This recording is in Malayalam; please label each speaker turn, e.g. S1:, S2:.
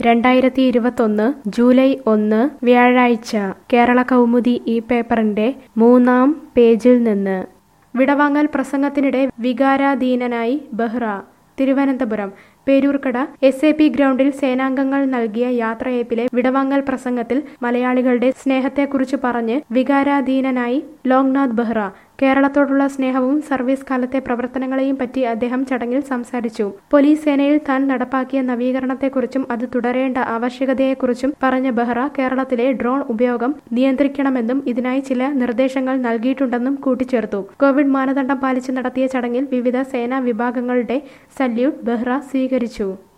S1: രണ്ടായിരത്തി ഇരുപത്തൊന്ന് ജൂലൈ ഒന്ന് വ്യാഴാഴ്ച കേരള കൗമുദി ഈ പേപ്പറിന്റെ മൂന്നാം പേജിൽ നിന്ന് വിടവാങ്ങൽ പ്രസംഗത്തിനിടെ വികാരാധീനനായി Behra Thiruvananthapuram Peroorkada S A P ഗ്രൗണ്ടിൽ സേനാംഗങ്ങൾ നൽകിയ യാത്രയപ്പിലെ വിടവാങ്ങൽ പ്രസംഗത്തിൽ മലയാളികളുടെ സ്നേഹത്തെക്കുറിച്ച് പറഞ്ഞ് വികാരാധീനനായി ലോക്നാഥ് ബെഹ്റ കേരളത്തോടുള്ള സ്നേഹവും സർവീസ് കാലത്തെ പ്രവർത്തനങ്ങളെയും പറ്റി അദ്ദേഹം ചടങ്ങിൽ സംസാരിച്ചു പോലീസ് സേനയിൽ താൻ നടപ്പാക്കിയ നവീകരണത്തെക്കുറിച്ചും അത് തുടരേണ്ട ആവശ്യകതയെക്കുറിച്ചും പറഞ്ഞ ബെഹ്റ കേരളത്തിലെ ഡ്രോൺ ഉപയോഗം നിയന്ത്രിക്കണമെന്നും ഇതിനായി ചില നിർദ്ദേശങ്ങൾ നൽകിയിട്ടുണ്ടെന്നും കൂട്ടിച്ചേർത്തു കോവിഡ് മാനദണ്ഡം പാലിച്ച് നടത്തിയ ചടങ്ങിൽ വിവിധ സേനാ വിഭാഗങ്ങളുടെ സല്യൂട്ട് ബെഹ്റ സ്വീകരിച്ചു